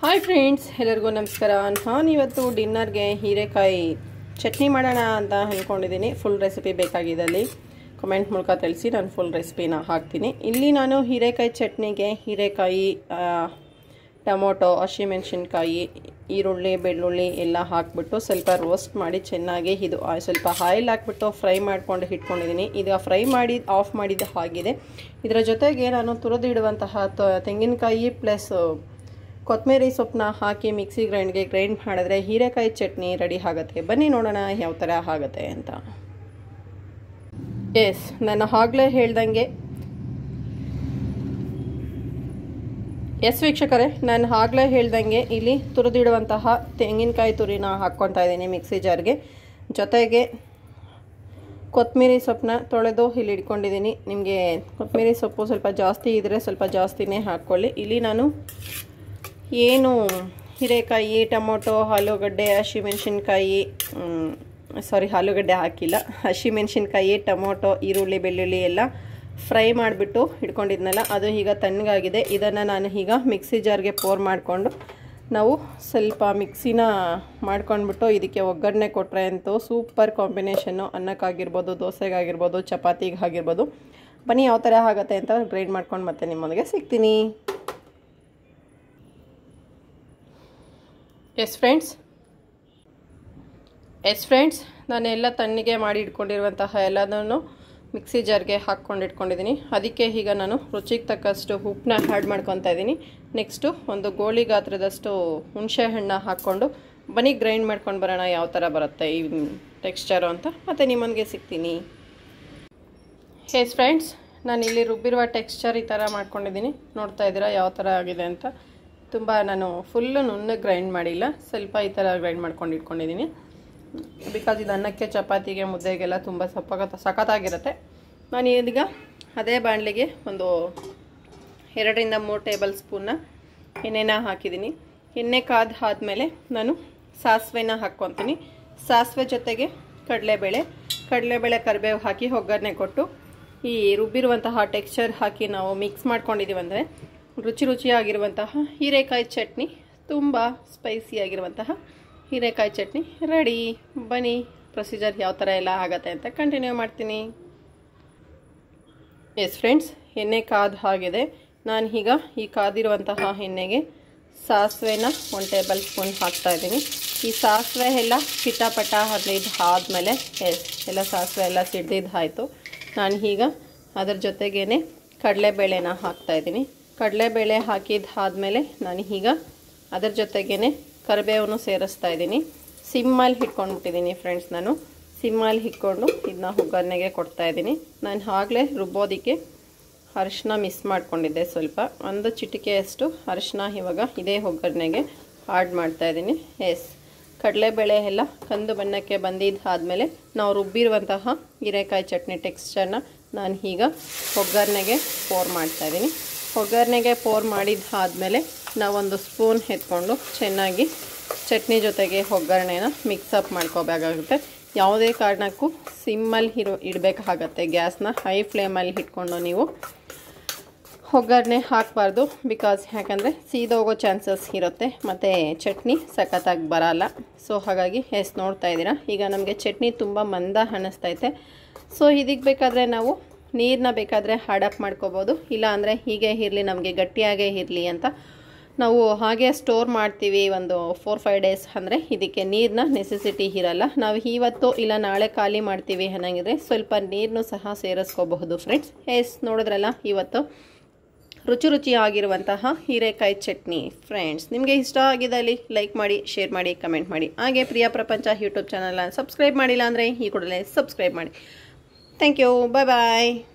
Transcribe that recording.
hi friends ಎಲ್ಲರಿಗೂ ನಮಸ್ಕಾರ ನಾನು ಇವತ್ತು ಡಿನ್ನರ್ಗೆ ಹೀರೆಕಾಯಿ ಚಟ್ನಿ ಮಾಡೋಣ ಅಂತ ಅಂದ್ಕೊಂಡಿದ್ದೀನಿ ಫುಲ್ ರೆಸಿಪಿ ಬೇಕಾಗಿದ್ದಲ್ಲಿ ಕಮೆಂಟ್ ಮೂಲಕ ತಿಳಿಸಿ ನಾನು ಫುಲ್ ರೆಸಿಪಿನ ಹಾಕ್ತೀನಿ ಇಲ್ಲಿ ನಾನು ಹೀರೆಕಾಯಿ ಚಟ್ನಿಗೆ ಹೀರೆಕಾಯಿ ಆ, ಟೊಮೊಟೊ ಹಸಿಮೆಣಸಿನ್ಕಾಯಿ ಈರುಳ್ಳಿ ಬೆಳ್ಳುಳ್ಳಿ ಎಲ್ಲ ಹಾಕ್ಬಿಟ್ಟು ಸ್ವಲ್ಪ ರೋಸ್ಟ್ ಮಾಡಿ ಚೆನ್ನಾಗಿ ಇದು ಆ- ಸ್ವಲ್ಪ ಆಯಿಲ್ ಹಾಕ್ಬಿಟ್ಟು ಫ್ರೈ ಮಾಡ್ಕೊಂಡು ಇಟ್ಕೊಂಡಿದ್ದೀನಿ ಈಗ ಫ್ರೈ ಮಾಡಿ ಆಫ್ ಮಾಡಿದ ಹಾಗಿದೆ ಇದರ ಜೊತೆಗೆ ನಾನು ತುರಿದಿಡುವಂತಹ ತ- ತೆಂಗಿನಕಾಯಿ ಪ್ಲಸ್ ಕೊತ್ತಂಬರಿ ಸೊಪ್ಪನ್ನ ಹಾಕಿ ಮಿಕ್ಸಿ ಗ್ರೈಂಡ್ಗೆ ಗ್ರೈಂಡ್ ಮಾಡಿದ್ರೆ ಹೀರೆಕಾಯಿ ಚಟ್ನಿ ರೆಡಿ ಆಗುತ್ತೆ ಬನ್ನಿ ನೋಡೋಣ ಯಾವ ಥರ ಆಗುತ್ತೆ ಅಂತ ಎಸ್ ನಾನು ಆಗಲೇ ಹೇಳ್ದಂಗೆ ಎಸ್ ವೀಕ್ಷಕರೇ ನಾನು ಆಗಲೇ ಹೇಳ್ದಂಗೆ ಇಲ್ಲಿ ತುರಿದಿಡುವಂತಹ ತೆಂಗಿನಕಾಯಿ ತುರಿನ ಹಾಕ್ಕೊತಾ ಇದ್ದೀನಿ ಮಿಕ್ಸಿ ಜಾರ್ಗೆ ಜೊತೆಗೆ ಕೊತ್ತಂಬರಿ ಸೊಪ್ಪನ್ನ ತೊಳೆದು ಇಲ್ಲಿ ಇಟ್ಕೊಂಡಿದ್ದೀನಿ ನಿಮಗೆ ಕೊತ್ತಂಬರಿ ಸೊಪ್ಪು ಸ್ವಲ್ಪ ಜಾಸ್ತಿ ಇದ್ದರೆ ಸ್ವಲ್ಪ ಜಾಸ್ತಿನೇ ಹಾಕ್ಕೊಳ್ಳಿ ಇಲ್ಲಿ ನಾನು ಏನು ಹೀರೆಕಾಯಿ ಟೊಮೊಟೊ ಆಲೂಗಡ್ಡೆ ಹಸಿಮೆಣ್ಸಿನ್ಕಾಯಿ ಸಾರಿ ಆಲೂಗಡ್ಡೆ ಹಾಕಿಲ್ಲ ಹಸಿಮೆಣ್ಸಿನ್ಕಾಯಿ ಟೊಮೊಟೊ ಈರುಳ್ಳಿ ಬೆಳ್ಳುಳ್ಳಿ ಎಲ್ಲ ಫ್ರೈ ಮಾಡಿಬಿಟ್ಟು ಇಟ್ಕೊಂಡಿದ್ನಲ್ಲ ಅದು ಈಗ ತಣ್ಣಗಾಗಿದೆ ಇದನ್ನು ನಾನು ಈಗ ಮಿಕ್ಸಿ ಜಾರ್ಗೆ ಪೋರ್ ಮಾಡಿಕೊಂಡು ನಾವು ಸ್ವಲ್ಪ ಮಿಕ್ಸಿನ ಮಾಡ್ಕೊಂಡ್ಬಿಟ್ಟು ಇದಕ್ಕೆ ಒಗ್ಗರಣೆ ಕೊಟ್ಟರೆ ಅಂತೂ ಸೂಪರ್ ಕಾಂಬಿನೇಷನ್ನು ಅನ್ನಕ್ಕಾಗಿರ್ಬೋದು ದೋಸೆಗಾಗಿರ್ಬೋದು ಚಪಾತಿಗೆ ಆಗಿರ್ಬೋದು ಬನ್ನಿ ಯಾವ ಥರ ಆಗುತ್ತೆ ಅಂತ ಗ್ರೈಂಡ್ ಮಾಡ್ಕೊಂಡು ಮತ್ತೆ ನಿಮ್ಮೊಂದಿಗೆ ಸಿಗ್ತೀನಿ ಎಸ್ ಫ್ರೆಂಡ್ಸ್ ಎಸ್ ಫ್ರೆಂಡ್ಸ್ ನಾನು ಎಲ್ಲ ತಣ್ಣಗೆ ಮಾಡಿ ಇಟ್ಕೊಂಡಿರುವಂತಹ ಎಲ್ಲದನ್ನು ಮಿಕ್ಸಿ ಜಾರ್ಗೆ ಹಾಕ್ಕೊಂಡು ಇಟ್ಕೊಂಡಿದ್ದೀನಿ ಅದಕ್ಕೆ ಈಗ ನಾನು ರುಚಿಗೆ ತಕ್ಕಷ್ಟು ಉಪ್ಪನ್ನ ಆ್ಯಡ್ ಮಾಡ್ಕೊತಾ ಇದ್ದೀನಿ ನೆಕ್ಸ್ಟು ಒಂದು ಗೋಳಿ ಗಾತ್ರದಷ್ಟು ಹುಣಸೆ ಹಣ್ಣು ಹಾಕ್ಕೊಂಡು ಬನ್ನಿ ಗ್ರೈಂಡ್ ಮಾಡ್ಕೊಂಡು ಬರೋಣ ಯಾವ ಥರ ಬರುತ್ತೆ ಈ ಟೆಕ್ಸ್ಚರು ಅಂತ ಮತ್ತು ನಿಮ್ಮನಿಗೆ ಸಿಗ್ತೀನಿ ಎಸ್ ಫ್ರೆಂಡ್ಸ್ ನಾನು ಇಲ್ಲಿ ರುಬ್ಬಿರುವ ಟೆಕ್ಸ್ಚರ್ ಈ ಥರ ಮಾಡ್ಕೊಂಡಿದ್ದೀನಿ ನೋಡ್ತಾ ಇದ್ದೀರಾ ಯಾವ ಥರ ಆಗಿದೆ ಅಂತ ತುಂಬ ನಾನು ಫುಲ್ಲು ನುಣ್ಣಗೆ ಗ್ರೈಂಡ್ ಮಾಡಿಲ್ಲ ಸ್ವಲ್ಪ ಈ ಥರ ಗ್ರೈಂಡ್ ಮಾಡ್ಕೊಂಡು ಇಟ್ಕೊಂಡಿದ್ದೀನಿ ಬಿಕಾಸ್ ಇದು ಅನ್ನಕ್ಕೆ ಚಪಾತಿಗೆ ಮುದ್ದೆಗೆಲ್ಲ ತುಂಬ ಸಪ್ಪಗ ಸಖತ್ತಾಗಿರುತ್ತೆ ನಾನು ಇದೀಗ ಅದೇ ಬಾಣಲಿಗೆ ಒಂದು ಎರಡರಿಂದ ಮೂರು ಟೇಬಲ್ ಸ್ಪೂನ್ನ ಎಣ್ಣೆನ ಹಾಕಿದ್ದೀನಿ ಎಣ್ಣೆ ಕಾದ ಆದಮೇಲೆ ನಾನು ಸಾಸಿವೆನ ಹಾಕ್ಕೊತೀನಿ ಸಾಸಿವೆ ಜೊತೆಗೆ ಕಡಲೆಬೇಳೆ ಕಡಲೆಬೇಳೆ ಕರಿಬೇವು ಹಾಕಿ ಒಗ್ಗರಣೆ ಕೊಟ್ಟು ಈ ರುಬ್ಬಿರುವಂತಹ ಟೆಕ್ಸ್ಚರ್ ಹಾಕಿ ನಾವು ಮಿಕ್ಸ್ ಮಾಡ್ಕೊಂಡಿದ್ದೀವಿ ಅಂದರೆ ರುಚಿ ರುಚಿಯಾಗಿರುವಂತಹ ಹೀರೆಕಾಯಿ ಚಟ್ನಿ ತುಂಬ ಸ್ಪೈಸಿಯಾಗಿರುವಂತಹ ಹೀರೆಕಾಯಿ ಚಟ್ನಿ ರೆಡಿ ಬನ್ನಿ ಪ್ರೊಸೀಜರ್ ಯಾವ ಥರ ಎಲ್ಲ ಆಗತ್ತೆ ಅಂತ ಕಂಟಿನ್ಯೂ ಮಾಡ್ತೀನಿ ಎಸ್ ಫ್ರೆಂಡ್ಸ್ ಎಣ್ಣೆ ಕಾದ ಆಗಿದೆ ನಾನು ಈಗ ಈ ಕಾದಿರುವಂತಹ ಎಣ್ಣೆಗೆ ಸಾಸಿವೆನ ಒಂದು ಟೇಬಲ್ ಸ್ಪೂನ್ ಹಾಕ್ತಾ ಇದ್ದೀನಿ ಈ ಸಾಸಿವೆ ಎಲ್ಲ ಚಿಟಪಟ ಹದಿನೈದು ಆದಮೇಲೆ ಎಸ್ ಎಲ್ಲ ಸಾಸಿವೆ ಎಲ್ಲ ಸಿಡ್ದಿದ್ದು ಆಯಿತು ನಾನು ಈಗ ಅದರ ಜೊತೆಗೇ ಕಡಲೆಬೇಳೆನ ಹಾಕ್ತಾಯಿದ್ದೀನಿ ಕಡಲೆಬೇಳೆ ಹಾಕಿದ್ದು ಆದಮೇಲೆ ನಾನು ಈಗ ಅದರ ಜೊತೆಗೇ ಕರಿಬೇವನ್ನು ಸೇರಿಸ್ತಾ ಇದ್ದೀನಿ ಸಿಮ್ಮಲ್ಲಿ ಇಟ್ಕೊಂಡ್ಬಿಟ್ಟಿದ್ದೀನಿ ಫ್ರೆಂಡ್ಸ್ ನಾನು ಸಿಮ್ಮಲ್ಲಿ ಇಟ್ಕೊಂಡು ಇದನ್ನ ಒಗ್ಗರಣೆಗೆ ಕೊಡ್ತಾ ಇದ್ದೀನಿ ನಾನು ಆಗಲೇ ರುಬ್ಬೋದಕ್ಕೆ ಅರಿಶಿನ ಮಿಸ್ ಮಾಡ್ಕೊಂಡಿದ್ದೆ ಸ್ವಲ್ಪ ಒಂದು ಚಿಟಿಕೆಯಷ್ಟು ಅರಿಶಿನ ಇವಾಗ ಇದೇ ಒಗ್ಗರಣೆಗೆ ಆಡ್ ಮಾಡ್ತಾ ಇದ್ದೀನಿ ಎಸ್ ಕಡಲೆಬೇಳೆ ಎಲ್ಲ ಕಂದು ಬಣ್ಣಕ್ಕೆ ಬಂದಿದ್ದು ಆದಮೇಲೆ ನಾವು ರುಬ್ಬಿರುವಂತಹ ಹೀರೆಕಾಯಿ ಚಟ್ನಿ ಟೆಕ್ಸ್ಚರ್ನ ನಾನು ಈಗ ಒಗ್ಗರಣೆಗೆ ಪೋರ್ ಮಾಡ್ತಾ ಇದ್ದೀನಿ ಒಗ್ಗರಣೆಗೆ ಪೋರ್ ಮಾಡಿದ್ದು ಆದಮೇಲೆ ನಾವೊಂದು ಸ್ಪೂನ್ ಎತ್ಕೊಂಡು ಚೆನ್ನಾಗಿ ಚಟ್ನಿ ಜೊತೆಗೆ ಒಗ್ಗರಣೆನ ಮಿಕ್ಸಪ್ ಮಾಡ್ಕೋಬೇಕಾಗುತ್ತೆ ಯಾವುದೇ ಕಾರಣಕ್ಕೂ ಸಿಮ್ಮಲ್ಲಿ ಇರೋ ಇಡಬೇಕಾಗತ್ತೆ ಗ್ಯಾಸ್ನ ಹೈ ಫ್ಲೇಮಲ್ಲಿ ಇಟ್ಕೊಂಡು ನೀವು ಒಗ್ಗರಣೆ ಹಾಕಬಾರ್ದು ಬಿಕಾಸ್ ಯಾಕಂದರೆ ಸೀದೋಗೋ ಚಾನ್ಸಸ್ ಇರುತ್ತೆ ಮತ್ತು ಚಟ್ನಿ ಸಖತ್ತಾಗಿ ಬರಲ್ಲ ಸೊ ಹಾಗಾಗಿ ಎಸ್ ನೋಡ್ತಾ ಇದ್ದೀರಾ ಈಗ ನಮಗೆ ಚಟ್ನಿ ತುಂಬ ಮಂದ ಅನ್ನಿಸ್ತೈತೆ ಸೊ ಇದಕ್ಕೆ ಬೇಕಾದರೆ ನಾವು ನೀರನ್ನ ಬೇಕಾದರೆ ಹಾಡಪ್ ಮಾಡ್ಕೋಬೋದು ಇಲ್ಲ ಅಂದರೆ ಹೀಗೆ ಇರಲಿ ನಮಗೆ ಗಟ್ಟಿಯಾಗೇ ಇರಲಿ ಅಂತ ನಾವು ಹಾಗೆ ಸ್ಟೋರ್ ಮಾಡ್ತೀವಿ ಒಂದು ಫೋರ್ ಫೈವ್ ಡೇಸ್ ಅಂದರೆ ಇದಕ್ಕೆ ನೀರನ್ನ ನೆಸೆಸಿಟಿ ಇರಲ್ಲ ನಾವು ಇವತ್ತು ಇಲ್ಲ ನಾಳೆ ಖಾಲಿ ಮಾಡ್ತೀವಿ ಅನ್ನಂಗಿದ್ರೆ ಸ್ವಲ್ಪ ನೀರನ್ನು ಸಹ ಸೇರಿಸ್ಕೋಬಹುದು ಫ್ರೆಂಡ್ಸ್ ಎಸ್ ನೋಡಿದ್ರಲ್ಲ ಇವತ್ತು ರುಚಿ ರುಚಿಯಾಗಿರುವಂತಹ ಹೀರೆಕಾಯಿ ಚಟ್ನಿ ಫ್ರೆಂಡ್ಸ್ ನಿಮಗೆ ಇಷ್ಟ ಆಗಿದ್ದಲ್ಲಿ ಲೈಕ್ ಮಾಡಿ ಶೇರ್ ಮಾಡಿ ಕಮೆಂಟ್ ಮಾಡಿ ಹಾಗೆ ಪ್ರಿಯ ಪ್ರಪಂಚ ಯೂಟ್ಯೂಬ್ ಚಾನಲ್ನ ಸಬ್ಸ್ಕ್ರೈಬ್ ಮಾಡಿಲ್ಲ ಅಂದರೆ ಈ ಕೂಡಲೇ ಸಬ್ಸ್ಕ್ರೈಬ್ ಮಾಡಿ ಥ್ಯಾಂಕ್ ಯು ಬಾಯ್ ಬಾಯ್